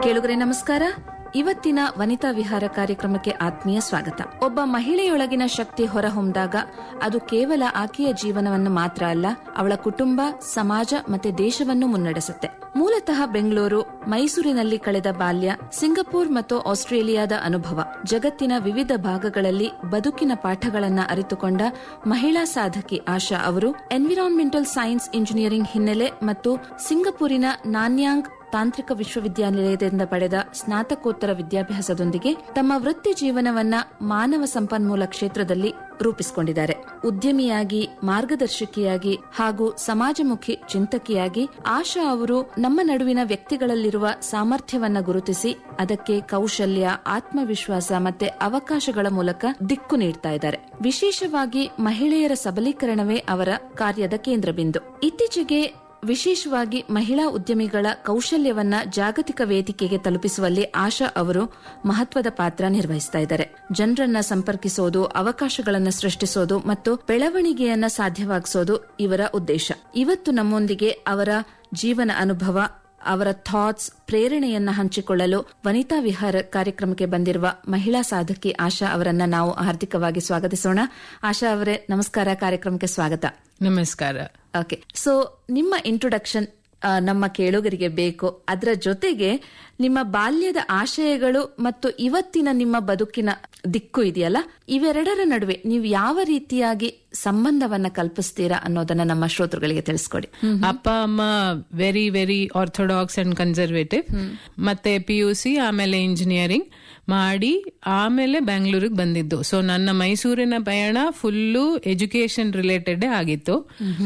ಕೇಳುಗರೆ ನಮಸ್ಕಾರ ಇವತ್ತಿನ ವನಿತಾ ವಿಹಾರ ಕಾರ್ಯಕ್ರಮಕ್ಕೆ ಆತ್ಮೀಯ ಸ್ವಾಗತ ಒಬ್ಬ ಮಹಿಳೆಯೊಳಗಿನ ಶಕ್ತಿ ಹೊರಹೊಮ್ಮಿದಾಗ ಅದು ಕೇವಲ ಆಕೆಯ ಜೀವನವನ್ನು ಮಾತ್ರ ಅಲ್ಲ ಅವಳ ಕುಟುಂಬ ಸಮಾಜ ಮತ್ತೆ ದೇಶವನ್ನು ಮುನ್ನಡೆಸುತ್ತೆ ಮೂಲತಃ ಬೆಂಗಳೂರು ಮೈಸೂರಿನಲ್ಲಿ ಕಳೆದ ಬಾಲ್ಯ ಸಿಂಗಪೂರ್ ಮತ್ತು ಆಸ್ಟ್ರೇಲಿಯಾದ ಅನುಭವ ಜಗತ್ತಿನ ವಿವಿಧ ಭಾಗಗಳಲ್ಲಿ ಬದುಕಿನ ಪಾಠಗಳನ್ನ ಅರಿತುಕೊಂಡ ಮಹಿಳಾ ಸಾಧಕಿ ಆಶಾ ಅವರು ಎನ್ವಿರಾನ್ಮೆಂಟಲ್ ಸೈನ್ಸ್ ಇಂಜಿನಿಯರಿಂಗ್ ಹಿನ್ನೆಲೆ ಮತ್ತು ಸಿಂಗಪೂರಿನ ನಾನ್ಯಾಂಗ್ ತಾಂತ್ರಿಕ ವಿಶ್ವವಿದ್ಯಾನಿಲಯದಿಂದ ಪಡೆದ ಸ್ನಾತಕೋತ್ತರ ವಿದ್ಯಾಭ್ಯಾಸದೊಂದಿಗೆ ತಮ್ಮ ವೃತ್ತಿ ಜೀವನವನ್ನ ಮಾನವ ಸಂಪನ್ಮೂಲ ಕ್ಷೇತ್ರದಲ್ಲಿ ರೂಪಿಸಿಕೊಂಡಿದ್ದಾರೆ ಉದ್ಯಮಿಯಾಗಿ ಮಾರ್ಗದರ್ಶಕಿಯಾಗಿ ಹಾಗೂ ಸಮಾಜಮುಖಿ ಚಿಂತಕಿಯಾಗಿ ಆಶಾ ಅವರು ನಮ್ಮ ನಡುವಿನ ವ್ಯಕ್ತಿಗಳಲ್ಲಿರುವ ಸಾಮರ್ಥ್ಯವನ್ನ ಗುರುತಿಸಿ ಅದಕ್ಕೆ ಕೌಶಲ್ಯ ಆತ್ಮವಿಶ್ವಾಸ ಮತ್ತೆ ಅವಕಾಶಗಳ ಮೂಲಕ ದಿಕ್ಕು ನೀಡ್ತಾ ಇದ್ದಾರೆ ವಿಶೇಷವಾಗಿ ಮಹಿಳೆಯರ ಸಬಲೀಕರಣವೇ ಅವರ ಕಾರ್ಯದ ಕೇಂದ್ರಬಿಂದು ಇತ್ತೀಚೆಗೆ ವಿಶೇಷವಾಗಿ ಮಹಿಳಾ ಉದ್ಯಮಿಗಳ ಕೌಶಲ್ಯವನ್ನ ಜಾಗತಿಕ ವೇದಿಕೆಗೆ ತಲುಪಿಸುವಲ್ಲಿ ಆಶಾ ಅವರು ಮಹತ್ವದ ಪಾತ್ರ ನಿರ್ವಹಿಸ್ತಾ ಇದ್ದಾರೆ ಜನರನ್ನ ಸಂಪರ್ಕಿಸೋದು ಅವಕಾಶಗಳನ್ನ ಸೃಷ್ಟಿಸೋದು ಮತ್ತು ಬೆಳವಣಿಗೆಯನ್ನ ಸಾಧ್ಯವಾಗಿಸೋದು ಇವರ ಉದ್ದೇಶ ಇವತ್ತು ನಮ್ಮೊಂದಿಗೆ ಅವರ ಜೀವನ ಅನುಭವ ಅವರ ಥಾಟ್ಸ್ ಪ್ರೇರಣೆಯನ್ನ ಹಂಚಿಕೊಳ್ಳಲು ವನಿತಾ ವಿಹಾರ ಕಾರ್ಯಕ್ರಮಕ್ಕೆ ಬಂದಿರುವ ಮಹಿಳಾ ಸಾಧಕಿ ಆಶಾ ಅವರನ್ನ ನಾವು ಹಾರ್ದಿಕವಾಗಿ ಸ್ವಾಗತಿಸೋಣ ಆಶಾ ಅವರೇ ನಮಸ್ಕಾರ ಕಾರ್ಯಕ್ರಮಕ್ಕೆ ಸ್ವಾಗತ ನಮಸ್ಕಾರ ಓಕೆ ಸೊ ನಿಮ್ಮ ಇಂಟ್ರೊಡಕ್ಷನ್ ನಮ್ಮ ಕೇಳುಗರಿಗೆ ಬೇಕು ಅದರ ಜೊತೆಗೆ ನಿಮ್ಮ ಬಾಲ್ಯದ ಆಶಯಗಳು ಮತ್ತು ಇವತ್ತಿನ ನಿಮ್ಮ ಬದುಕಿನ ದಿಕ್ಕು ಇದೆಯಲ್ಲ ಇವೆರಡರ ನಡುವೆ ನೀವು ಯಾವ ರೀತಿಯಾಗಿ ಸಂಬಂಧವನ್ನ ಕಲ್ಪಿಸ್ತೀರಾ ಅನ್ನೋದನ್ನ ನಮ್ಮ ಶ್ರೋತೃಗಳಿಗೆ ತಿಳಿಸ್ಕೊಡಿ ಅಪ್ಪ ಅಮ್ಮ very very orthodox and conservative ಮತ್ತೆ ಪಿ ಯು ಸಿ ಆಮೇಲೆ ಇಂಜಿನಿಯರಿಂಗ್ ಮಾಡಿ ಆಮೇಲೆ ಬ್ಯಾಂಗ್ಳೂರಿಗೆ ಬಂದಿದ್ದು ಸೊ ನನ್ನ ಮೈಸೂರಿನ ಪಯಣ ಫುಲ್ಲು ಎಜುಕೇಶನ್ ರಿಲೇಟೆಡ್ ಆಗಿತ್ತು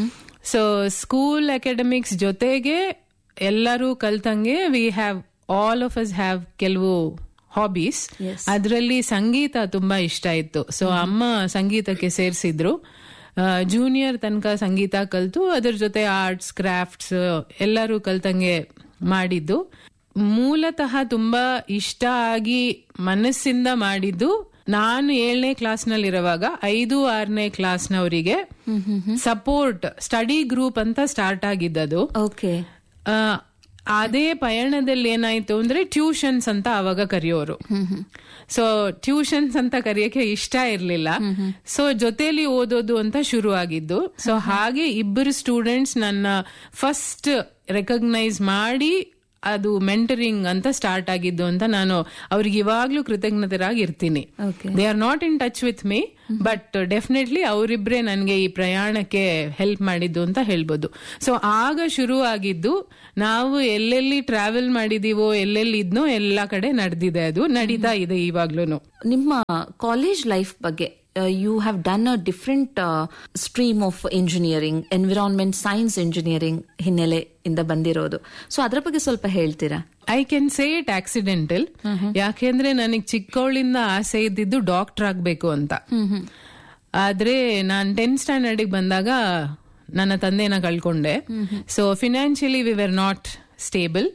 ಸೊ ಸ್ಕೂಲ್ ಅಕಾಡೆಮಿಕ್ಸ್ ಜೊತೆಗೆ ಎಲ್ಲರೂ ಕಲ್ತಂಗೆ we have all of us have ಕೆಲವು ಹಾಬೀಸ್ ಅದರಲ್ಲಿ ಸಂಗೀತ ತುಂಬಾ ಇಷ್ಟ ಇತ್ತು ಸೊ ಅಮ್ಮ ಸಂಗೀತಕ್ಕೆ ಸೇರಿಸಿದ್ರು ಜೂನಿಯರ್ ತನಕ ಸಂಗೀತ ಕಲ್ತು ಅದ್ರ ಜೊತೆ ಆರ್ಟ್ಸ್ ಕ್ರಾಫ್ಟ್ಸ್ ಎಲ್ಲರೂ ಕಲ್ತಂಗೆ ಮಾಡಿದ್ದು ಮೂಲತಃ ತುಂಬಾ ಇಷ್ಟ ಆಗಿ ಮನಸ್ಸಿಂದ ಮಾಡಿದ್ದು ನಾನು ಏಳನೇ ಕ್ಲಾಸ್ನಲ್ಲಿ ಇರುವಾಗ ಐದು ಆರನೇ ಕ್ಲಾಸ್ನವರಿಗೆ ಸಪೋರ್ಟ್ ಸ್ಟಡಿ ಗ್ರೂಪ್ ಅಂತ ಸ್ಟಾರ್ಟ್ ಆಗಿದ್ದದು ಓಕೆ ಅದೇ ಪಯಣದಲ್ಲಿ ಏನಾಯ್ತು ಅಂದ್ರೆ ಟ್ಯೂಷನ್ಸ್ ಅಂತ ಅವಾಗ ಕರೆಯೋರು ಸೊ ಟ್ಯೂಷನ್ಸ್ ಅಂತ ಕರೆಯಕ್ಕೆ ಇಷ್ಟ ಇರ್ಲಿಲ್ಲ ಸೊ ಜೊತೆಲಿ ಓದೋದು ಅಂತ ಶುರು ಆಗಿದ್ದು ಸೊ ಹಾಗೆ ಇಬ್ಬರು ಸ್ಟೂಡೆಂಟ್ಸ್ ನನ್ನ ಫಸ್ಟ್ ರೆಕಗ್ನೈಸ್ ಮಾಡಿ ಅದು ಮೆಂಟರಿಂಗ್ ಅಂತ ಸ್ಟಾರ್ಟ್ ಆಗಿದ್ದು ಅಂತ ನಾನು ಅವ್ರಿಗೆ ಇವಾಗ್ಲೂ ಕೃತಜ್ಞತರಾಗಿ ಇರ್ತೀನಿ they are not in touch with me but definitely ಅವರಿಬ್ರೆ ನನಗೆ ಈ ಪ್ರಯಾಣಕ್ಕೆ ಹೆಲ್ಪ್ ಮಾಡಿದ್ದು ಅಂತ ಹೇಳ್ಬೋದು ಸೊ ಆಗ ಶುರು ಆಗಿದ್ದು ನಾವು ಎಲ್ಲೆಲ್ಲಿ ಟ್ರಾವೆಲ್ ಮಾಡಿದೀವೋ ಎಲ್ಲೆಲ್ಲಿ ಇದ್ನೋ ಎಲ್ಲಾ ಕಡೆ ನಡೆದಿದೆ ಅದು ನಡೀತಾ ಇದೆ ಇವಾಗ್ಲೂ ನಿಮ್ಮ ಕಾಲೇಜ್ ಲೈಫ್ ಬಗ್ಗೆ you have done a different stream of engineering environment science engineering ಹಿನ್ನೆಲೆ ಇಂದ ಬಂದಿರೋದು ಸೊ ಅದ್ರ ಬಗ್ಗೆ ಸ್ವಲ್ಪ ಹೇಳ್ತೀರಾ I can say it accidental ಯಾಕೆಂದ್ರೆ ನನಗೆ ಚಿಕ್ಕವಳಿಂದ ಆಸೆ ಇದ್ದಿದ್ದು ಡಾಕ್ಟರ್ ಆಗ್ಬೇಕು ಅಂತ ಆದ್ರೆ ನಾನು ಟೆಂತ್ ಸ್ಟ್ಯಾಂಡರ್ಡ್ ಬಂದಾಗ ನನ್ನ ತಂದೆನ ಕಳ್ಕೊಂಡೆ so financially we were not stable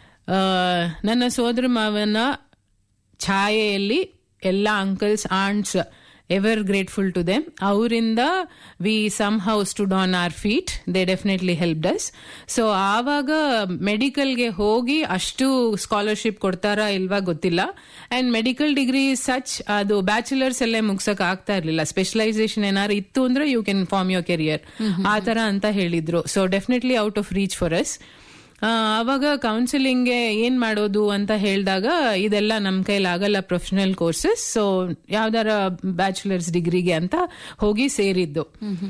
ನನ್ನ ಸೋದರ ಮಾವನ ಛಾಯೆಯಲ್ಲಿ ಎಲ್ಲ uncles aunts ever grateful to them ಅವರಿಂದ we somehow stood on our feet they definitely helped us so ಆವಾಗ ಮೆಡಿಕಲ್ಗೆ ಹೋಗಿ ಅಷ್ಟು ಸ್ಕಾಲರ್ಶಿಪ್ ಕೊಡ್ತಾರಾ ಇಲ್ವಾ ಗೊತ್ತಿಲ್ಲ ಅಂಡ್ ಮೆಡಿಕಲ್ ಡಿಗ್ರಿ ಸಚ್ ಅದು ಬ್ಯಾಚುಲರ್ಸ್ ಎಲ್ಲೇ ಮುಗ್ಸಕ್ ಆಗ್ತಾ ಇರ್ಲಿಲ್ಲ ಸ್ಪೆಷಲೈಸೇಷನ್ ಏನಾದ್ರು ಇತ್ತು ಅಂದ್ರೆ you can form your career ಆ ತರ ಅಂತ ಹೇಳಿದ್ರು so definitely out of reach for us ಅವಾಗ ಕೌನ್ಸಿಲಿಂಗ್ಗೆ ಏನ್ ಮಾಡೋದು ಅಂತ ಹೇಳಿದಾಗ ಇದೆಲ್ಲ ನಮ್ಮ ಕೈಲಿ ಆಗಲ್ಲ ಪ್ರೊಫೆಷನಲ್ ಕೋರ್ಸಸ್ ಸೊ ಯಾವ್ದಾರ ಬ್ಯಾಚುಲರ್ಸ್ ಡಿಗ್ರಿಗೆ ಅಂತ ಹೋಗಿ ಸೇರಿದ್ದು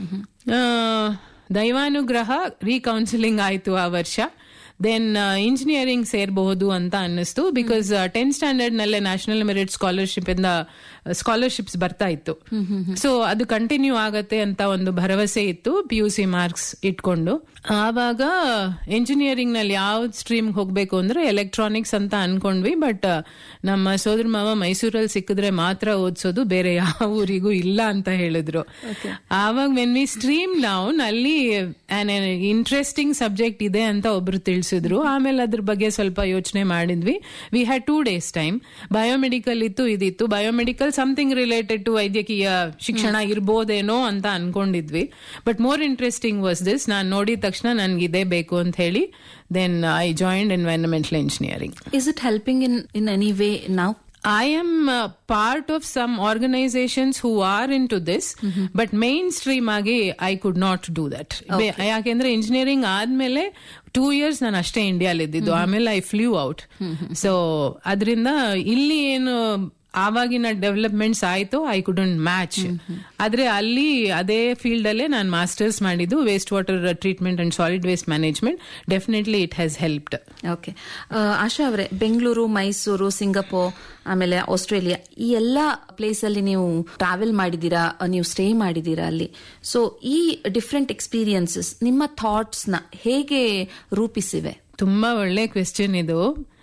ದೈವಾನುಗ್ರಹ ರೀಕೌನ್ಸಿಲಿಂಗ್ ಆಯ್ತು ಆ ವರ್ಷ ದೆನ್ ಇಂಜಿನಿಯರಿಂಗ್ ಸೇರಬಹುದು ಅಂತ ಅನ್ನಿಸ್ತು ಬಿಕಾಸ್ ಟೆಂತ್ ಸ್ಟ್ಯಾಂಡರ್ಡ್ ನಲ್ಲೇ ನ್ಯಾಷನಲ್ ಮೆರಿಟ್ ಸ್ಕಾಲರ್ಶಿಪ್ ಇಂದ ಸ್ಕಾಲರ್ಶಿಪ್ಸ್ ಬರ್ತಾ ಇತ್ತು ಸೊ ಅದು ಕಂಟಿನ್ಯೂ ಆಗತ್ತೆ ಅಂತ ಒಂದು ಭರವಸೆ ಇತ್ತು ಪಿ ಯು ಸಿ ಮಾರ್ಕ್ಸ್ ಇಟ್ಕೊಂಡು ಆವಾಗ ಇಂಜಿನಿಯರಿಂಗ್ ನಲ್ಲಿ ಯಾವ ಸ್ಟ್ರೀಮ್ ಹೋಗ್ಬೇಕು ಅಂದ್ರೆ ಎಲೆಕ್ಟ್ರಾನಿಕ್ಸ್ ಅಂತ ಅನ್ಕೊಂಡ್ವಿ ಬಟ್ ನಮ್ಮ ಸೋದರ ಮಾವ ಮೈಸೂರಲ್ಲಿ ಸಿಕ್ಕಿದ್ರೆ ಮಾತ್ರ ಓದಿಸೋದು ಬೇರೆ ಯಾವ ಊರಿಗೂ ಇಲ್ಲ ಅಂತ ಹೇಳಿದ್ರು ಆವಾಗ ವೆನ್ ವಿ ಸ್ಟ್ರೀಮ್ ಡೌನ್ ಅಲ್ಲಿ ಇಂಟ್ರೆಸ್ಟಿಂಗ್ ಸಬ್ಜೆಕ್ಟ್ ಇದೆ ಅಂತ ಒಬ್ರು ತಿಳಿಸ್ ಕಳ್ಸಿದ್ರು ಆಮೇಲೆ ಅದ್ರ ಬಗ್ಗೆ ಸ್ವಲ್ಪ ಯೋಚನೆ ಮಾಡಿದ್ವಿ we had two days time biomedical ಇತ್ತು ಇದಿತ್ತು ಬಯೋಮೆಡಿಕಲ್ ಸಮಥಿಂಗ್ ರಿಲೇಟೆಡ್ ಟು ವೈದ್ಯಕೀಯ ಶಿಕ್ಷಣ ಇರ್ಬೋದೇನೋ ಅಂತ ಅನ್ಕೊಂಡಿದ್ವಿ but more interesting was this ನಾನು ನೋಡಿದ ತಕ್ಷಣ ನನ್ಗೆ ಇದೇ ಬೇಕು ಅಂತ ಹೇಳಿ then I joined environmental engineering Is it helping in, in any way now? I am uh, part of some organizations who are into this, but mainstream ಆಗಿ I could not do that ಯಾಕೆಂದ್ರೆ engineering ಆದ್ಮೇಲೆ two years ನಾನು ಅಷ್ಟೇ ಇಂಡಿಯಾಲ್ ಇದ್ದಿದ್ದು ಆಮೇಲೆ I flu out so ಅದರಿಂದ ಇಲ್ಲಿ ಏನು ಆವಾಗಿನ ಡೆವಲಪ್ಮೆಂಟ್ಸ್ ಆಯ್ತು ಐ ಕುಡಂಟ್ ಮ್ಯಾಚ್ ಆದ್ರೆ ಅಲ್ಲಿ ಅದೇ ಫೀಲ್ಡ್ ಅಲ್ಲೇ ನಾನು ಮಾಸ್ಟರ್ಸ್ ಮಾಡಿದ್ದು waste water treatment and solid waste management definitely it has helped okay Asha ಅವರೇ ಬೆಂಗಳೂರು ಮೈಸೂರು ಸಿಂಗಪೂರ್ ಆಮೇಲೆ ಆಸ್ಟ್ರೇಲಿಯಾ ಈ ಎಲ್ಲ ಪ್ಲೇಸ್ ಅಲ್ಲಿ ನೀವು ಟ್ರಾವೆಲ್ ಮಾಡಿದೀರಾ ಅಹ್, ನೀವು ಸ್ಟೇ ಮಾಡಿದೀರಾ ಅಲ್ಲಿ ಸೊ ಈ ಡಿಫ್ರೆಂಟ್ ಎಕ್ಸ್ಪೀರಿಯನ್ಸಸ್ ನಿಮ್ಮ ಥಾಟ್ಸ್ ನ ಹೇಗೆ ರೂಪಿಸಿವೆ ತುಂಬಾ ಒಳ್ಳೆ ಕ್ವೆಶ್ಚನ್ ಇದು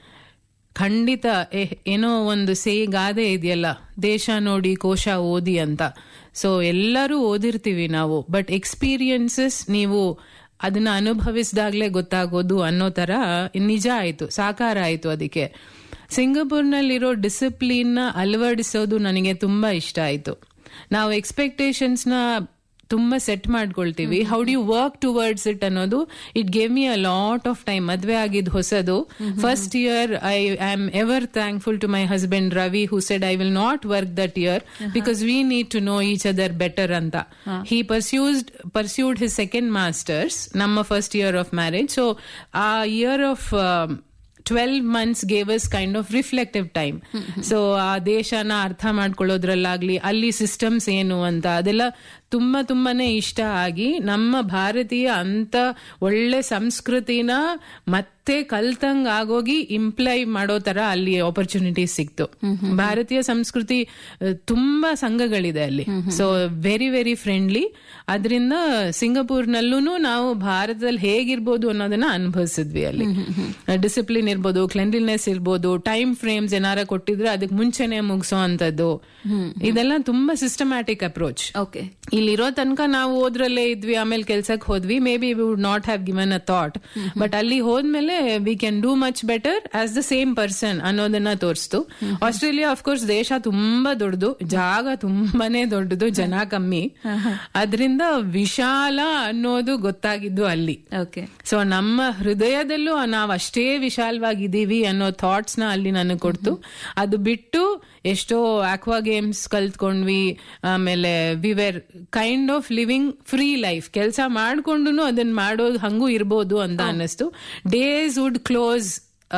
ಖಂಡಿತ ಏ- ಏನೋ ಒಂದು ಸೇ ಗಾದೆ ಇದೆಯಲ್ಲ ದೇಶ ನೋಡಿ ಕೋಶ ಓದಿ ಅಂತ ಸೊ ಎಲ್ಲರೂ ಓದಿರ್ತೀವಿ ನಾವು ಬಟ್ ಎಕ್ಸ್ಪೀರಿಯನ್ಸಸ್ ನೀವು ಅದನ್ನ ಅನುಭವಿಸಿದಾಗ್ಲೇ ಗೊತ್ತಾಗೋದು ಅನ್ನೋ ತರ ನಿಜ ಆಯ್ತು ಸಾಕಾರ ಆಯ್ತು ಅದಕ್ಕೆ ಸಿಂಗಪುರ್ನಲ್ಲಿರೋ ಡಿಸಿಪ್ಲಿನ್ ನ ಅಳವಡಿಸೋದು ನನಗೆ ತುಂಬಾ ಇಷ್ಟ ಆಯ್ತು ನಾವು ಎಕ್ಸ್ಪೆಕ್ಟೇಷನ್ಸ್ ನ ತುಂಬಾ ಸೆಟ್ ಮಾಡ್ಕೊಳ್ತೀವಿ how do you work towards it ಅನ್ನೋದು it gave me a lot of time ಮದ್ವೆ ಆಗಿದ್ ಹೊಸದು first year I am ever thankful to my husband Ravi who said I will not work that year because we need to know each other better ಅಂತ he pursued pursued his second masters ನಮ್ಮ first year of marriage so ಆ year of twelve months gave us kind of reflective time so ಆ ದೇಶನ ಅರ್ಥ ಮಾಡ್ಕೊಳ್ಳೋದ್ರಲ್ಲಾಗ್ಲಿ ಅಲ್ಲಿ systems ಏನು ಅಂತ ಅದೆಲ್ಲ ತುಂಬಾ ತುಂಬಾನೇ ಇಷ್ಟ ಆಗಿ ನಮ್ಮ ಭಾರತೀಯ ಅಂತ ಒಳ್ಳೆ ಸಂಸ್ಕೃತಿನ ಮತ್ತೆ ಕಲ್ತಂಗ್ ಆಗೋಗಿ ಇಂಪ್ಲೈ ಮಾಡೋ ತರ ಅಲ್ಲಿ ಆಪರ್ಚುನಿಟಿ ಸಿಕ್ತು ಭಾರತೀಯ ಸಂಸ್ಕೃತಿ ಆ, ತುಂಬಾ ಸಂಘಗಳಿದೆ ಅಲ್ಲಿ ಸೊ ವೆರಿ ವೆರಿ ಫ್ರೆಂಡ್ಲಿ ಅದರಿಂದ ಸಿಂಗಪೂರ್ನಲ್ಲೂ ನಾವು ಭಾರತದಲ್ಲಿ ಹೇಗಿರ್ಬೋದು ಅನ್ನೋದನ್ನ ಅನುಭವಿಸಿದ್ವಿ ಅಲ್ಲಿ ಡಿಸಿಪ್ಲಿನ್ ಇರ್ಬೋದು ಕ್ಲೆನ್ಲಿನೆಸ್ ಇರ್ಬೋದು ಟೈಮ್ ಫ್ರೇಮ್ಸ್ ಏನಾರ ಕೊಟ್ಟಿದ್ರೆ ಅದಕ್ಕೆ ಮುಂಚೆನೆ ಮುಗಿಸೋ ಅಂತದ್ದು ಇದೆಲ್ಲ ತುಂಬಾ ಸಿಸ್ಟಮ್ಯಾಟಿಕ್ ಅಪ್ರೋಚ್ ಓಕೆ ಇಲ್ಲಿರೋ ತನಕ ನಾವು ಓದ್ರಲ್ಲೇ ಇದ್ವಿ ಆಮೇಲೆ ಕೆಲ್ಸಕ್ಕೆ ಹೋದ್ವಿ maybe would not have given a thought but ಅಲ್ಲಿ ಹೋದ್ಮೇಲೆ we can do much better as the same person ಅನ್ನೋದನ್ನ ತೋರಿಸ್ತು ಆಸ್ಟ್ರೇಲಿಯಾ ಅಫ್ಕೋರ್ಸ್ ದೇಶ ತುಂಬಾ ದೊಡ್ಡದು ಜಾಗ ತುಂಬಾನೇ ದೊಡ್ಡದು ಜನ ಕಮ್ಮಿ ಅದರಿಂದ ವಿಶಾಲ ಅನ್ನೋದು ಗೊತ್ತಾಗಿದ್ದು ಅಲ್ಲಿ ಓಕೆ ಸೊ ನಮ್ಮ ಹೃದಯದಲ್ಲೂ ನಾವು ಅಷ್ಟೇ ವಿಶಾಲವಾಗಿದ್ದೀವಿ ಅನ್ನೋ ಥಾಟ್ಸ್ ನ ಅಲ್ಲಿ ನನಗೆ ಕೊಡ್ತು ಅದು ಬಿಟ್ಟು ಎಷ್ಟೋ ಆಕ್ವಾ ಗೇಮ್ಸ್ ಕಲ್ತ್ಕೊಂಡ್ವಿ ಆಮೇಲೆ we were kind of living free life ಕೆಲಸ ಮಾಡ್ಕೊಂಡು ಅದನ್ನ ಮಾಡೋದು ಹಂಗೂ ಇರ್ಬೋದು ಅಂತ ಅನ್ನಿಸ್ತು days would close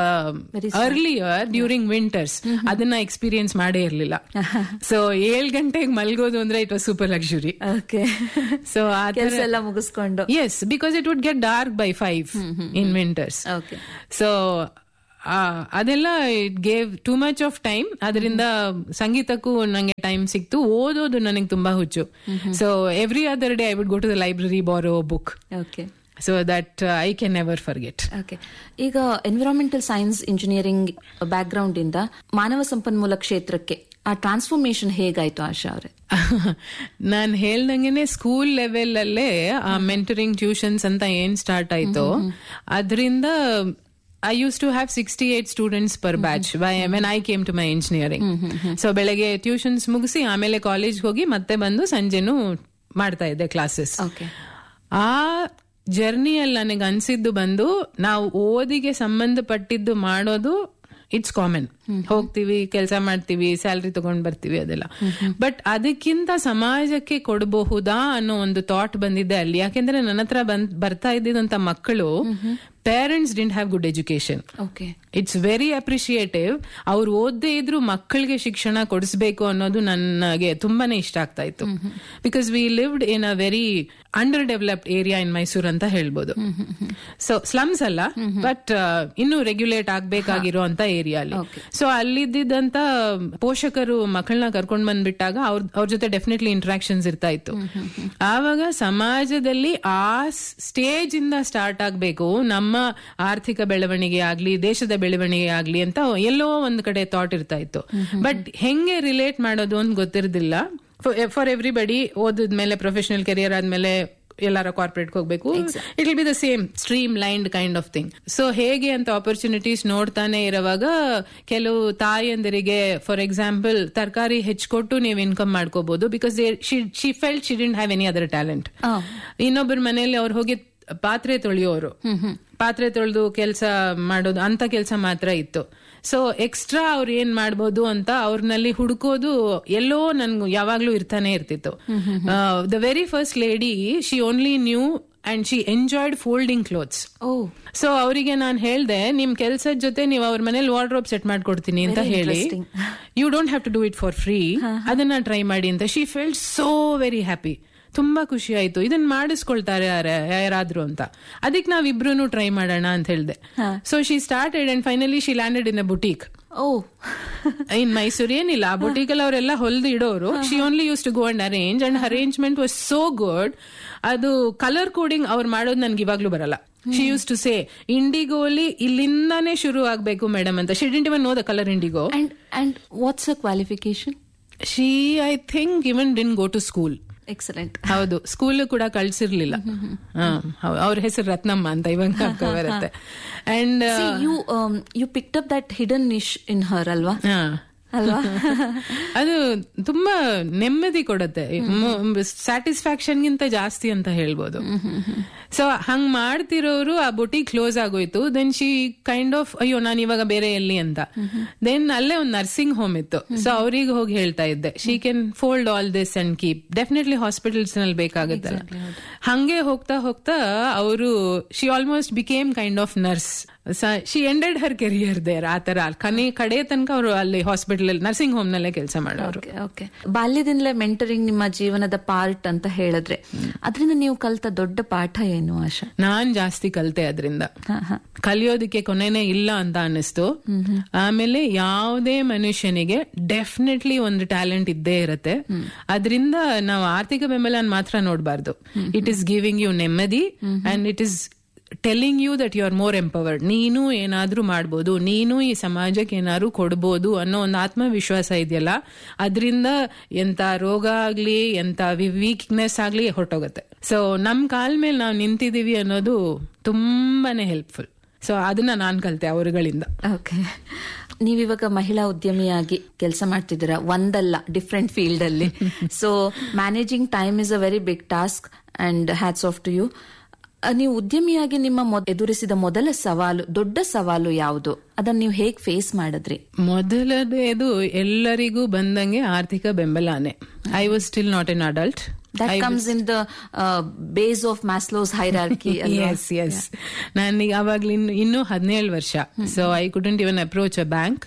earlier during winters ಅದನ್ನ ಎಕ್ಸ್ಪೀರಿಯನ್ಸ್ ಮಾಡೇ ಇರ್ಲಿಲ್ಲ ಸೊ ಏಳ್ ಗಂಟೆಗೆ ಮಲ್ಗೋದು ಅಂದ್ರೆ it was super luxury okay so ಆ ಕೆಲಸ ಎಲ್ಲ ಮುಗಿಸ್ಕೊಂಡು Yes, because it would get dark by five in winters. Okay So ಅದೆಲ್ಲ it gave too much of time ಅದರಿಂದ ಸಂಗೀತಕ್ಕೂ ನಂಗೆ ಟೈಮ್ ಸಿಕ್ತು ಓದೋದು ನನಗೆ ತುಂಬಾ ಹುಚ್ಚು so every other day I would go to the library borrow book okay so that I can never forget okay ಈಗ environmental science engineering background ಇಂದ ಮಾನವ ಸಂಪನ್ಮೂಲ ಕ್ಷೇತ್ರಕ್ಕೆ ಆ ಟ್ರಾನ್ಸ್ಫಾರ್ಮೇಶನ್ ಹೇಗಾಯ್ತು ಆಶಾ ಅವರೇ ನಾನ್ ಹೇಳ್ದಂಗೆನೆ ಸ್ಕೂಲ್ ಲೆವೆಲ್ ಅಲ್ಲೇ ಆ ಮೆಂಟರಿಂಗ್ ಟ್ಯೂಷನ್ಸ್ ಅಂತ ಏನ್ ಸ್ಟಾರ್ಟ್ ಆಯ್ತು ಅದರಿಂದ I used to have sixty eight students per batch when I came to my engineering so ಬೆಳಗ್ಗೆ ಟ್ಯೂಷನ್ಸ್ ಮುಗಿಸಿ ಆಮೇಲೆ ಕಾಲೇಜ್ ಹೋಗಿ ಮತ್ತೆ ಬಂದು ಸಂಜೆನೂ ಮಾಡ್ತಾ ಇದ್ದೆ ಕ್ಲಾಸಸ್ ಓಕೆ ಆ ಜರ್ನಿಯಲ್ಲಿ ನನಗೆ ಅನ್ಸಿದ್ದು ಬಂದು ನಾವು ಓದಿಗೆ ಸಂಬಂಧಪಟ್ಟಿದ್ದು ಮಾಡೋದು ಇಟ್ಸ್ ಕಾಮನ್ ಹೋಗ್ತೀವಿ ಕೆಲಸ ಮಾಡ್ತೀವಿ ಸ್ಯಾಲ್ರಿ ತಗೊಂಡ್ ಬರ್ತೀವಿ ಅದೆಲ್ಲ ಬಟ್ ಅದಕ್ಕಿಂತ ಸಮಾಜಕ್ಕೆ ಕೊಡಬಹುದಾ ಅನ್ನೋ ಒಂದು ಥಾಟ್ ಬಂದಿದೆ ಅಲ್ಲಿ ಯಾಕೆಂದ್ರೆ ನನ್ನ ಹತ್ರ ಬಂದ್ ಬರ್ತಾ ಇದ್ದಿದಂತ ಮಕ್ಕಳು parents didn't have good education okay it's very appreciative ಅವ್ರು ಓದದೇ ಇದ್ರು ಮಕ್ಕಳಿಗೆ ಶಿಕ್ಷಣ ಕೊಡಿಸ್ಬೇಕು ಅನ್ನೋದು ನನಗೆ ತುಂಬಾನೇ ಇಷ್ಟ ಆಗ್ತಾ ಇತ್ತು because we lived in a very under developed area in Mysore ಅಂತ ಹೇಳ್ಬೋದು ಸೊ ಸ್ಲಮ್ಸ್ ಅಲ್ಲ ಬಟ್ ಇನ್ನೂ ರೆಗ್ಯುಲೇಟ್ ಆಗ್ಬೇಕಾಗಿರೋ ಅಂತ ಏರಿಯಾ ಅಲ್ಲಿ ಸೊ ಅಲ್ಲಿದ್ದಂತ ಪೋಷಕರು ಮಕ್ಕಳನ್ನ ಕರ್ಕೊಂಡ್ ಬಂದ್ಬಿಟ್ಟಾಗ ಅವ್ರ ಅವ್ರ ಜೊತೆ ಡೆಫಿನೆಟ್ಲಿ ಇಂಟ್ರಾಕ್ಷನ್ಸ್ ಇರ್ತಾ ಇತ್ತು ಆವಾಗ ಸಮಾಜದಲ್ಲಿ ಆ ಸ್ಟೇಜ್ ಇಂದ ಸ್ಟಾರ್ಟ್ ಆಗ್ಬೇಕು ನಮ್ಮ ಆರ್ಥಿಕ ಬೆಳವಣಿಗೆ ಆಗ್ಲಿ ದೇಶದ ಬೆಳವಣಿಗೆ ಆಗ್ಲಿ ಅಂತ ಎಲ್ಲೋ ಒಂದ್ ಕಡೆ ಥಾಟ್ ಇರ್ತಾ ಇತ್ತು ಬಟ್ ಹೆಂಗೆ ರಿಲೇಟ್ ಮಾಡೋದು ಅಂತ ಗೊತ್ತಿರದಿಲ್ಲ ಫಾರ್ ಎವ್ರಿಬಡಿ ಓದಿದ್ಮೇಲೆ ಪ್ರೊಫೆಷನಲ್ ಕೆರಿಯರ್ ಆದ್ಮೇಲೆ ಎಲ್ಲಾರ ಕಾರ್ಪೊರೇಟ್ ಹೋಗ್ಬೇಕು it will be the same streamlined kind of thing so ಹೇಗೆ ಅಂತ ಆಪರ್ಚುನಿಟೀಸ್ ನೋಡ್ತಾನೆ ಇರುವಾಗ ಕೆಲವು ತಾಯಂದಿರಿಗೆ ಫಾರ್ ಎಕ್ಸಾಂಪಲ್ ತರಕಾರಿ ಹೆಚ್ಚಿಕೊಟ್ಟು ನೀವು ಇನ್ಕಮ್ ಮಾಡ್ಕೋಬಹುದು because she felt she didn't have any other talent ಇನ್ನೊಬ್ಬರ ಮನೆಯಲ್ಲಿ ಅವ್ರು ಹೋಗಿ ಪಾತ್ರೆ ತೊಳೆಯೋರು ಪಾತ್ರೆ ತೊಳೆದು ಕೆಲಸ ಮಾಡೋದು ಅಂತ ಕೆಲಸ ಮಾತ್ರ ಇತ್ತು ಸೊ ಎಕ್ಸ್ಟ್ರಾ ಅವ್ರು ಏನ್ ಮಾಡ್ಬೋದು ಅಂತ ಅವ್ರನಲ್ಲಿ ಹುಡುಕೋದು ಎಲ್ಲೋ ನನ್ಗೆ ಯಾವಾಗ್ಲೂ ಇರ್ತಾನೆ ಇರ್ತಿತ್ತು the very first lady she only knew and she enjoyed folding clothes oh so ಅವರಿಗೆ ನಾನು ಹೇಳ್ದೆ ನಿಮ್ ಕೆಲ್ಸದ ಜೊತೆ ನೀವು ಅವ್ರ ಮನೇಲಿ ವಾರ್ಡ್ರೋಬ್ ಸೆಟ್ ಮಾಡ್ಕೊಡ್ತೀನಿ ಅಂತ ಹೇಳಿ you don't have to do it for free ಅದನ್ನ ಟ್ರೈ ಮಾಡಿ ಅಂತ she felt so very happy ತುಂಬಾ ಖುಷಿ ಆಯ್ತು ಇದನ್ನ ಮಾಡಿಸ್ಕೊಳ್ತಾರೆ ಯಾರ- ಯಾರಾದ್ರೂ ಅಂತ ಅದಕ್ಕೆ ನಾವಿಬ್ರು ಟ್ರೈ ಮಾಡೋಣ ಅಂತ ಹೇಳ್ದೆ so she started and finally she landed in a boutique oh in Mysore ಏನಿಲ್ಲ ಆ ಬುಟೀಕಲ್ಲಿ ಅವರೆಲ್ಲ ಹೊಲ್ದು ಇಡೋರು she only used to go and arrange and arrangement was so good ಅದು ಕಲರ್ ಕೋಡಿಂಗ್ ಅವ್ರು ಮಾಡೋದು ನನ್ಗೆ ಇವಾಗ್ಲೂ ಬರಲ್ಲ ಶಿ ಯೂಸ್ ಟು ಸೇ ಇಂಡಿಗೋಲಿ ಇಲ್ಲಿಂದಾನೇ ಶುರು ಆಗ್ಬೇಕು ಮೇಡಮ್ ಅಂತ she didn't even know the colour indigo and and what's a qualification she I think even ಡಿನ್ go to school excellent ಹೌದು ಸ್ಕೂಲ್ ಕೂಡ ಕಳ್ಸಿರ್ಲಿಲ್ಲ ಅವ್ರ ಹೆಸರು ರತ್ನಮ್ಮ ಅಂತ ಇವಾಗ ಬರುತ್ತೆ and you you picked up that hidden niche in her ಅಲ್ವಾ ಅಲ್ವಾ ಅದು ತುಂಬಾ ನೆಮ್ಮದಿ ಕೊಡುತ್ತೆ ಸ್ಯಾಟಿಸ್ಫ್ಯಾಕ್ಷನ್ ಗಿಂತ ಜಾಸ್ತಿ ಅಂತ ಹೇಳ್ಬೋದು ಸೊ ಹಂಗ್ ಮಾಡ್ತಿರೋರು ಆ ಬುಟಿ ಕ್ಲೋಸ್ ಆಗೋಯ್ತು ದೆನ್ ಶಿ ಕೈಂಡ್ ಆಫ್ ಅಯ್ಯೋ ನಾನು ಇವಾಗ ಬೇರೆ ಎಲ್ಲಿ ಅಂತ ದೆನ್ ಅಲ್ಲೇ ಒಂದು ನರ್ಸಿಂಗ್ ಹೋಮ್ ಇತ್ತು ಸೊ ಅವ್ರಿಗೆ ಹೋಗಿ ಹೇಳ್ತಾ ಇದ್ದೆ she can fold all this and keep definitely hospitals ನಲ್ಲಿ ಬೇಕಾಗುತ್ತಲ್ಲ ಹಂಗೆ ಹೋಗ್ತಾ ಹೋಗ್ತಾ ಅವರು she almost became kind of nurse she ended her career there ಆ ತರ ಕನೆ ಕಡೆ ತನಕ ಅವರು ಅಲ್ಲಿ ಹಾಸ್ಪಿಟಲ್ ನರ್ಸಿಂಗ್ ಹೋಮ್ ನಲ್ಲೇ ಕೆಲಸ ಮಾಡೋರು ಓಕೆ ಓಕೆ ಬಾಲ್ಯದಿಂದಲೇ ಮೆಂಟರಿಂಗ್ ನಿಮ್ಮ ಜೀವನದ ಪಾರ್ಟ್ ಅಂತ ಹೇಳಿದ್ರೆ ಅದರಿಂದ ನೀವು ಕಲ್ತ ದೊಡ್ಡ ಪಾಠ ಏನು ಆಶಾ ನಾನ್ ಜಾಸ್ತಿ ಕಲ್ತೆ ಅದರಿಂದ ಹಾ ಹಾ ಕಲಿಯೋದಕ್ಕೆ ಕೊನೆನೇ ಇಲ್ಲ ಅಂತ ಅನ್ನಿಸ್ತು ಆಮೇಲೆ ಯಾವುದೇ ಮನುಷ್ಯನಿಗೆ ಡೆಫಿನೆಟ್ಲಿ ಒಂದು ಟ್ಯಾಲೆಂಟ್ ಇದ್ದೇ ಇರತ್ತೆ ಅದರಿಂದ ನಾವು ಆರ್ಥಿಕ ಬೆಂಬಲ ಮಾತ್ರ ನೋಡಬಾರ್ದು ಇಟ್ ಇಸ್ ಗಿವಿಂಗ್ ಯು ನೆಮ್ಮದಿ and it is telling you that you are more empowered ನೀನು ಏನಾದ್ರೂ ಮಾಡ್ಬೋದು ನೀನು ಈ ಸಮಾಜಕ್ಕೆ ಏನಾದ್ರು ಕೊಡ್ಬೋದು ಅನ್ನೋ ಒಂದು ಆತ್ಮವಿಶ್ವಾಸ ಇದೆಯಲ್ಲ ಅದರಿಂದ ಎಂತ ರೋಗ ಆಗ್ಲಿ ಎಂತ ವೀಕ್ನೆಸ್ ಆಗ್ಲಿ ಹೊರಟೋಗುತ್ತೆ ಸೊ ನಮ್ ಕಾಲ್ ಮೇಲೆ ನಾವು ನಿಂತಿದೀವಿ ಅನ್ನೋದು ತುಂಬಾನೇ ಹೆಲ್ಪ್ಫುಲ್ ಸೊ ಅದನ್ನ ನಾನ್ ಕಲ್ತೆ ಅವರುಗಳಿಂದ ಓಕೆ ನೀವಿವಾಗ ಮಹಿಳಾ ಉದ್ಯಮಿಯಾಗಿ ಕೆಲಸ ಮಾಡ್ತಿದ್ದೀರಾ ಒಂದಲ್ಲ ಡಿಫ್ರೆಂಟ್ ಫೀಲ್ಡ್ ಅಲ್ಲಿ so managing time is a very big task and hats off to you ನೀವು ಉದ್ಯಮಿಯಾಗಿ ನಿಮ್ಮ ಮೊದ್- ಎದುರಿಸಿದ ಮೊದಲ ಸವಾಲು ದೊಡ್ಡ ಸವಾಲು ಯಾವುದು ಅದನ್ನ ನೀವು ಹೇಗ್ ಫೇಸ್ ಮಾಡಿದ್ರಿ ಮೊದಲನೇದು ಎಲ್ಲರಿಗೂ ಬಂದಂಗೆ ಆರ್ಥಿಕ ಬೆಂಬಲಾನೆ I was still not an adult that comes in the base of Maslow's hierarchy yes yes ನನಗೆ ಅವಾಗ್ಲಿ ಇನ್ನು ಇನ್ನೂ ಹದಿನೇಳು ವರ್ಷ so I couldn't even approach a bank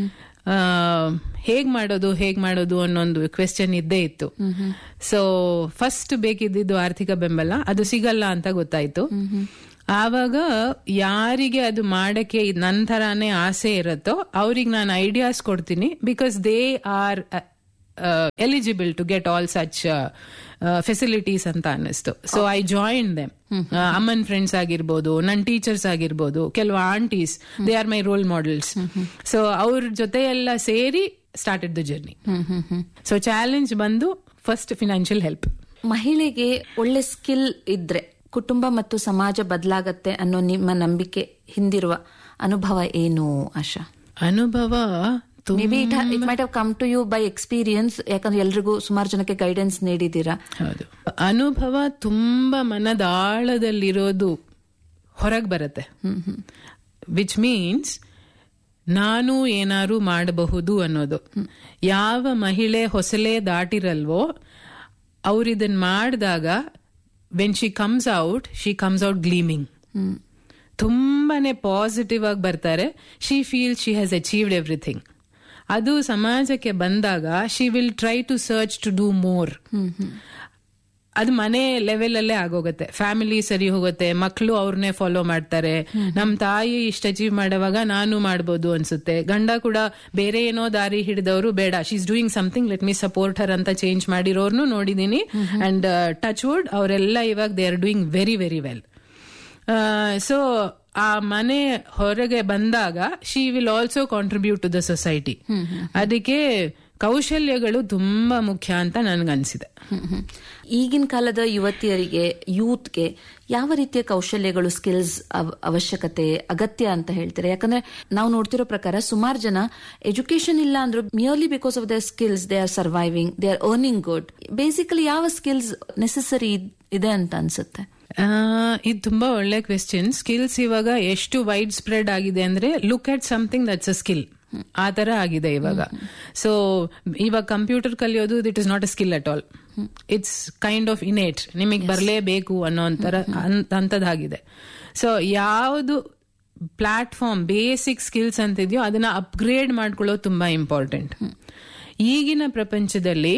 ಹೇಗ್ ಮಾಡೋದು ಹೇಗ್ ಮಾಡೋದು ಅನ್ನೊಂದು ಕ್ವೆಶ್ಚನ್ ಇದ್ದೇ ಇತ್ತು ಸೊ ಫಸ್ಟ್ ಬೇಕಿದ್ದಿದ್ದು ಆರ್ಥಿಕ ಬೆಂಬಲ ಅದು ಸಿಗಲ್ಲ ಅಂತ ಗೊತ್ತಾಯ್ತು ಆವಾಗ ಯಾರಿಗೆ ಅದು ಮಾಡಕ್ಕೆ ನನ್ ತರಾನೇ ಆಸೆ ಇರುತ್ತೋ ಅವ್ರಿಗೆ ನಾನು ಐಡಿಯಾಸ್ ಕೊಡ್ತೀನಿ because they are eligible to get all such facilities ಅಂತ ಅನ್ನಿಸ್ತು ಸೊ ಐ ಜಾಯಿನ್ ದೆಮ್ ಅಮ್ಮನ್ ಫ್ರೆಂಡ್ಸ್ ಆಗಿರ್ಬೋದು ನನ್ನ ಟೀಚರ್ಸ್ ಆಗಿರ್ಬೋದು ಕೆಲವು aunties they are my role models so ಅವ್ರ ಜೊತೆ ಎಲ್ಲ ಸೇರಿ started the journey so challenge ಬಂದು ಫಸ್ಟ್ ಫಿನಾನ್ಷಿಯಲ್ ಹೆಲ್ಪ್ ಮಹಿಳೆಗೆ ಒಳ್ಳೆ ಸ್ಕಿಲ್ ಇದ್ರೆ ಕುಟುಂಬ ಮತ್ತು ಸಮಾಜ ಬದಲಾಗತ್ತೆ ಅನ್ನೋ ನಿಮ್ಮ ನಂಬಿಕೆ ಹಿಂದಿರುವ ಅನುಭವ ಏನು ಆಶಾ ಅನುಭವ ತುಂಬ may be it it might have come to you by experience ಯಾಕಂದ್ರೆ ಎಲ್ರಿಗೂ ಸುಮಾರು ಜನಕ್ಕೆ ಗೈಡೆನ್ಸ್ ನೀಡಿದ್ದೀರಾ ಹೌದು ಅನುಭವ ತುಂಬಾ ಮನದ ಆಳದಲ್ಲಿರೋದು ಹೊರಗೆ ಬರುತ್ತೆ ವಿಚ್ ಮೀನ್ಸ್ ನಾನು ಏನಾರು ಮಾಡಬಹುದು ಅನ್ನೋದು ಯಾವ ಮಹಿಳೆ ಹೊಸಲೇ ದಾಟಿರಲ್ವೋ ಅವ್ರಿದನ್ ಮಾಡಿದಾಗ when she comes out she comes out gleaming ತುಂಬಾನೇ ಪಾಸಿಟಿವ್ ಆಗಿ ಬರ್ತಾರೆ she feel she has achieved everything ಅದು ಸಮಾಜಕ್ಕೆ ಬಂದಾಗ she will try to search to do more ಅದು ಮನೆ ಲೆವೆಲ್ ಅಲ್ಲೇ ಆಗೋಗುತ್ತೆ ಫ್ಯಾಮಿಲಿ ಸರಿ ಹೋಗುತ್ತೆ ಮಕ್ಕಳು ಅವ್ರನ್ನೇ ಫಾಲೋ ಮಾಡ್ತಾರೆ ನಮ್ ತಾಯಿ ಇಷ್ಟ ಅಚೀವ್ ಮಾಡುವಾಗ ನಾನು ಮಾಡ್ಬೋದು ಅನ್ಸುತ್ತೆ ಗಂಡ ಕೂಡ ಬೇರೆ ಏನೋ ದಾರಿ ಹಿಡಿದವರು ಬೇಡ she is doing something let me support her ಅಂತ ಚೇಂಜ್ ಮಾಡಿರೋರ್ನು ನೋಡಿದೀನಿ ಅಂಡ್ ಟಚ್ ವುಡ್ ಅವರೆಲ್ಲ ಇವಾಗ they are doing very very well so ಆ ಮನೆ ಹೊರಗೆ ಬಂದಾಗ she will also contribute to the society ಅದಕ್ಕೆ ಕೌಶಲ್ಯಗಳು ತುಂಬಾ ಮುಖ್ಯ ಅಂತ ನನ್ಗನ್ಸಿದೆ ಹ್ಮ್, ಹ್ಮ್. ಈಗಿನ ಕಾಲದ ಯುವತಿಯರಿಗೆ ಯೂತ್ಗೆ ಯಾವ ರೀತಿಯ ಕೌಶಲ್ಯಗಳು ಸ್ಕಿಲ್ಸ್ ಅವಶ್ಯಕತೆ ಅಗತ್ಯ ಅಂತ ಹೇಳ್ತಾರೆ ಯಾಕಂದ್ರೆ ನಾವು ನೋಡ್ತಿರೋ ಪ್ರಕಾರ ಸುಮಾರು ಜನ ಎಜುಕೇಶನ್ ಇಲ್ಲ ಅಂದ್ರೂ merely because of their skills they are surviving they are earning good basically ಯಾವ ಸ್ಕಿಲ್ಸ್ ನೆಸೆಸರಿ ಇದೆ ಅಂತ ಅನ್ಸುತ್ತೆ ಆ, ಇದು ತುಂಬಾ ಒಳ್ಳೆ ಕ್ವೆಶ್ಚನ್ ಸ್ಕಿಲ್ಸ್ ಇವಾಗ ಎಷ್ಟು ವೈಡ್ ಸ್ಪ್ರೆಡ್ ಆಗಿದೆ ಅಂದ್ರೆ look at something that's a skill ಆ ತರ ಆಗಿದೆ ಇವಾಗ ಸೊ ಇವಾಗ ಕಂಪ್ಯೂಟರ್ ಕಲಿಯೋದು it is not a skill at all it's kind of innate ನಿಮಗೆ ಬರಲೇಬೇಕು ಅನ್ನೋ ಒಂಥರ ಅಂತದಾಗಿದೆ ಸೊ ಯಾವುದು ಪ್ಲಾಟ್ಫಾರ್ಮ್ ಬೇಸಿಕ್ ಸ್ಕಿಲ್ಸ್ ಅಂತಿದೆಯೋ ಅದನ್ನ ಅಪ್ಗ್ರೇಡ್ ಮಾಡ್ಕೊಳ್ಳೋದು ತುಂಬಾ ಇಂಪಾರ್ಟೆಂಟ್ ಈಗಿನ ಪ್ರಪಂಚದಲ್ಲಿ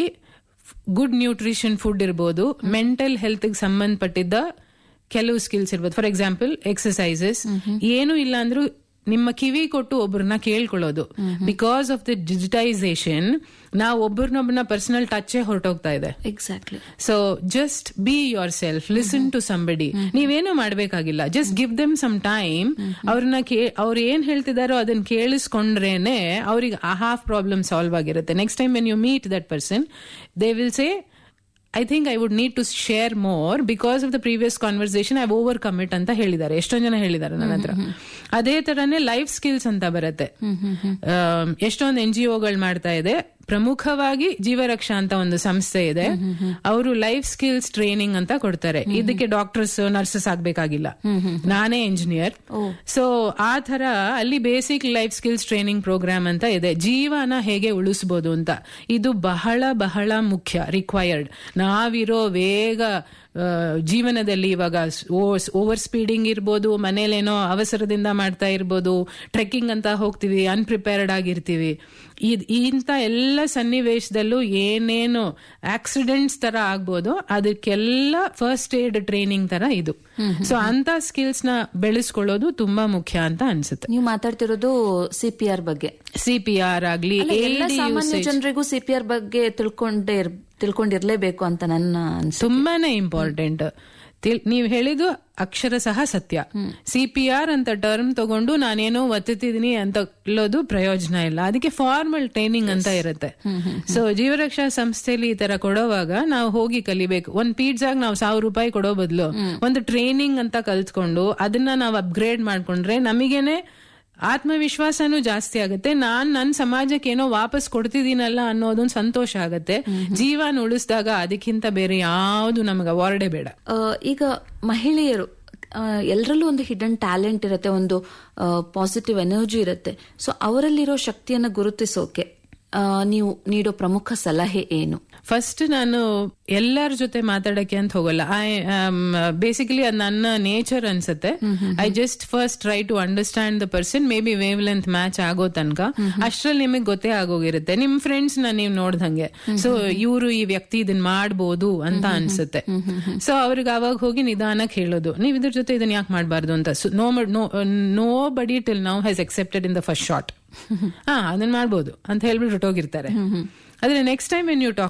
ಗುಡ್ ನ್ಯೂಟ್ರಿಷನ್ ಫುಡ್ ಇರ್ಬೋದು ಮೆಂಟಲ್ ಹೆಲ್ತ್ ಸಂಬಂಧಪಟ್ಟಿದ್ದ ಕೆಲವು ಸ್ಕಿಲ್ಸ್ ಇರ್ಬೋದು ಫಾರ್ ಎಕ್ಸಾಂಪಲ್ ಎಕ್ಸಸೈಸಸ್ ಏನು ಇಲ್ಲ ಅಂದ್ರೂ ನಿಮ್ಮ ಕಿವಿ ಕೊಟ್ಟು ಒಬ್ಬರನ್ನ ಕೇಳ್ಕೊಳ್ಳೋದು ಬಿಕಾಸ್ ಆಫ್ ದ ಡಿಜಿಟೈಸೇಷನ್ ನಾವು ಒಬ್ಬರನ್ನೊಬ್ಬರನ್ನ ಪರ್ಸನಲ್ ಟಚ್ ಹೊರಟೋಗ್ತಾ ಇದೆ exactly so just be yourself listen to somebody ನೀವೇನು ಮಾಡ್ಬೇಕಾಗಿಲ್ಲ just give them some time ಅವ್ರನ್ನ ಅವ್ರು ಏನ್ ಹೇಳ್ತಿದಾರೋ ಅದನ್ನ ಕೇಳಿಸ್ಕೊಂಡ್ರೇನೆ ಅವ್ರಿಗೆ ಆ ಹಾಫ್ ಪ್ರಾಬ್ಲಮ್ ಸಾಲ್ವ್ ಆಗಿರುತ್ತೆ next time when you meet that person they will say I think I would need to share more because of the previous conversation I overcommit ಅಂತ ಹೇಳಿದ್ದಾರೆ ಎಷ್ಟೊಂದು ಜನ ಹೇಳಿದ್ದಾರೆ ನನ್ನ ಹತ್ರ ಅದೇ ತರನೇ ಲೈಫ್ ಸ್ಕಿಲ್ಸ್ ಅಂತ ಬರುತ್ತೆ ಆಮ್, ಎಷ್ಟೊಂದು ಎನ್ ಜಿ ಒಗಳು ಮಾಡ್ತಾ ಇದೆ ಪ್ರಮುಖವಾಗಿ ಜೀವರಕ್ಷಾ ಅಂತ ಒಂದು ಸಂಸ್ಥೆ ಇದೆ ಅವರು ಲೈಫ್ ಸ್ಕಿಲ್ಸ್ ಟ್ರೈನಿಂಗ್ ಅಂತ ಕೊಡ್ತಾರೆ ಇದಕ್ಕೆ ಡಾಕ್ಟರ್ಸ್ ನರ್ಸಸ್ ಆಗ್ಬೇಕಾಗಿಲ್ಲ ನಾನೇ ಇಂಜಿನಿಯರ್ ಸೊ ಆ ತರ ಅಲ್ಲಿ basic life skills training programme ಅಂತ ಇದೆ ಜೀವನ ಹೇಗೆ ಉಳಿಸಬಹುದು ಅಂತ ಇದು ಬಹಳ ಬಹಳ ಮುಖ್ಯ ರಿಕ್ವೈರ್ಡ್ ನಾವಿರೋ ವೇಗ ಆ, ಜೀವನದಲ್ಲಿ ಇವಾಗ ಓವರ್ ಸ್ಪೀಡಿಂಗ್ ಇರ್ಬೋದು ಮನೇಲೇನೋ ಅವಸರದಿಂದ ಮಾಡ್ತಾ ಇರ್ಬೋದು ಟ್ರೆಕ್ಕಿಂಗ್ ಅಂತ ಹೋಗ್ತೀವಿ ಅನ್ಪ್ರಿಪೇರ್ಡ್ ಆಗಿರ್ತೀವಿ ಇದ್- ಇಂಥ ಎಲ್ಲ ಸನ್ನಿವೇಶದಲ್ಲೂ ಏನೇನು ಆಕ್ಸಿಡೆಂಟ್ಸ್ ತರ ಆಗ್ಬೋದು ಅದಕ್ಕೆಲ್ಲ ಫಸ್ಟ್ ಏಡ್ ಟ್ರೈನಿಂಗ್ ತರ ಇದು ಸೊ ಅಂತ ಸ್ಕಿಲ್ಸ್ ನ ಬೆಳೆಸ್ಕೊಳ್ಳೋದು ತುಂಬಾ ಮುಖ್ಯ ಅಂತ ಅನ್ಸುತ್ತೆ ನೀವು ಮಾತಾಡ್ತಿರೋದು ಸಿಪಿಆರ್ ಬಗ್ಗೆ ಸಿ ಪಿ ಆರ್ ಆಗ್ಲಿ ಅಲ್ಲ, ಎಲ್ಲ AED ಸಾಮಾನ್ಯ usage. ಜನರಿಗೂ ಸಿಪಿಆರ್ ಬಗ್ಗೆ ತಿಳ್ಕೊಂಡೇ ಇರ್- ತಿಳ್ಕೊಂಡಿರ್ಲೇಬೇಕು ಅಂತ ನನ್ನ ಅನ್ಸುತ್ತೆ ತುಂಬಾನೇ ಇಂಪಾರ್ಟೆಂಟ್ ನೀವು ಹೇಳಿದ್ದು ಅಕ್ಷರ ಸಹ ಸತ್ಯ ಸಿ ಪಿ ಆರ್ ಅಂತ ಟರ್ಮ್ ತಗೊಂಡು ನಾನೇನೋ ಒತ್ತುತ್ತಿದ್ದೀನಿ ಅಂತ ಹೇಳೋದು ಪ್ರಯೋಜನ ಇಲ್ಲ ಅದಕ್ಕೆ ಫಾರ್ಮಲ್ ಟ್ರೈನಿಂಗ್ ಅಂತ ಇರುತ್ತೆ ಸೊ ಜೀವರಕ್ಷಾ ಸಂಸ್ಥೆಯಲ್ಲಿ ಈ ತರ ಕೊಡೋವಾಗ ನಾವು ಹೋಗಿ ಕಲಿಬೇಕು ಒಂದ್ ಪಿಜ್ಜಾಗ್ ನಾವು ಸಾವಿರ ರೂಪಾಯಿ ಕೊಡೋ ಬದಲು ಒಂದು ಟ್ರೈನಿಂಗ್ ಅಂತ ಕಲ್ತ್ಕೊಂಡು ಅದನ್ನ ನಾವು ಅಪ್ಗ್ರೇಡ್ ಮಾಡ್ಕೊಂಡ್ರೆ ನಮಗೇನೆ ಆತ್ಮವಿಶ್ವಾಸನೂ ಜಾಸ್ತಿ ಆಗುತ್ತೆ ನಾನ್ ನನ್ನ ಸಮಾಜಕ್ಕೆ ಏನೋ ವಾಪಸ್ ಕೊಡ್ತಿದ್ದೀನಲ್ಲ ಅನ್ನೋದೊಂದು ಸಂತೋಷ ಆಗುತ್ತೆ ಜೀವನ ಉಳಿಸಿದಾಗ ಅದಕ್ಕಿಂತ ಬೇರೆ ಯಾವುದು ನಮಗೆ ಅವಾರ್ಡೇ ಬೇಡ ಆ, ಈಗ ಮಹಿಳೆಯರು ಎಲ್ಲರಲ್ಲೂ ಒಂದು ಹಿಡನ್ ಟ್ಯಾಲೆಂಟ್ ಇರುತ್ತೆ ಒಂದು ಪಾಸಿಟಿವ್ ಎನರ್ಜಿ ಇರುತ್ತೆ ಸೊ ಅವರಲ್ಲಿರೋ ಶಕ್ತಿಯನ್ನು ಗುರುತಿಸೋಕೆ ಆ, ನೀವು ನೀಡೋ ಪ್ರಮುಖ ಸಲಹೆ ಏನು ಫಸ್ಟ್ ನಾನು ಎಲ್ಲರ ಜೊತೆ ಮಾತಾಡಕ್ಕೆ ಅಂತ ಹೋಗಲ್ಲ ಐ ಬೇಸಿಕಲಿ ಅದು ನನ್ನ ನೇಚರ್ ಅನ್ಸುತ್ತೆ I just first try to understand the person may be wavelength match ಆಗೋ ತನಕ ಅಷ್ಟ್ರಲ್ಲಿ ನಿಮಗೆ ಗೊತ್ತೇ ಆಗೋಗಿರುತ್ತೆ ನಿಮ್ ಫ್ರೆಂಡ್ಸ್ ನ ನೀವು ನೋಡ್ದಂಗೆ ಸೊ ಇವರು ಈ ವ್ಯಕ್ತಿ ಇದನ್ ಮಾಡ್ಬೋದು ಅಂತ ಅನ್ಸುತ್ತೆ ಸೊ ಅವ್ರಿಗೆ ಅವಾಗ ಹೋಗಿ ನಿಧಾನಕ್ಕೆ ಹೇಳೋದು ನೀವ್ ಇದ್ರ ಜೊತೆ ಇದನ್ನ ಯಾಕೆ ಮಾಡಬಾರ್ದು ಅಂತ no nobody till now has accepted in the first shot ಹಾ ಅದನ್ನ ಮಾಡ್ಬೋದು ಅಂತ ಹೇಳ್ಬಿಟ್ಟು ಹೊಟ್ಟೋಗಿರ್ತಾರೆ ಆದ್ರೆ next time when you talk